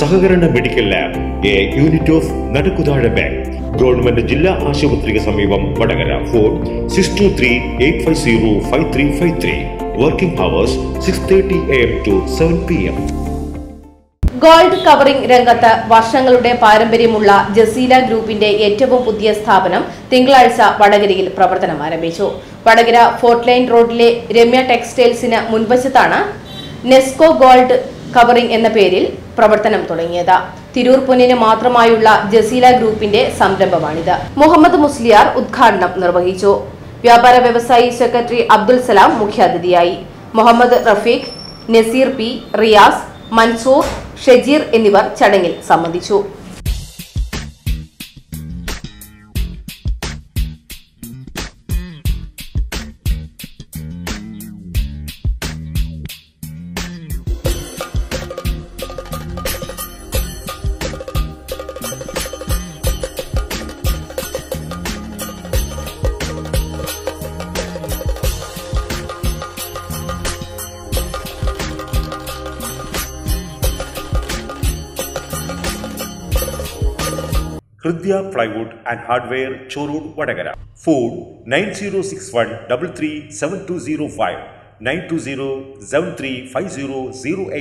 സഹകരണ medical lab a unit of Nadakkuthazha bank government ജില്ലാ ആശുപത്രിക്ക് സമീപം Vadakara phone six two three eight five zero five three five three working hours six thirty A M to seven P M gold covering രംഗത്ത് വർഷങ്ങളുടെ പാരമ്പര്യമുള്ള ജസീല ഗ്രൂപ്പിന്റെ ഏറ്റവും പുതിയ സ്ഥാപനം തിങ്കളാഴ്ച വടകരയിൽ പ്രവർത്തനം ആരംഭിച്ചു വടകര ഫോർട്ട് ലൈൻ റോഡിലെ രമ്യ ടെക്സ്റ്റൈൽസിന് മുൻവശത്താണ് നെസ്കോ ഗോൾഡ് കവറിംഗ് എന്ന പേരിൽ പ്രവർത്തനം തുടങ്ങിയത് തിരൂർ പൊന്നിന് മാത്രമായുള്ള ജസീല ഗ്രൂപ്പിന്റെ സംരംഭമാണിത് മുഹമ്മദ് മുസ്ലിയാർ ഉദ്ഘാടനം നിർവഹിച്ചു വ്യാപാര വ്യവസായി സെക്രട്ടറി അബ്ദുൽ സലാം മുഖ്യാതിഥിയായി മുഹമ്മദ് റഫീഖ് നസീർ പി റിയാസ് മൻസൂർ ഷെജീർ എന്നിവർ ചടങ്ങിൽ സംബന്ധിച്ചു Hridya plywood and hardware Chorur Vadakara phone nine zero six one double three seven two zero five nine two zero seven three five zero zero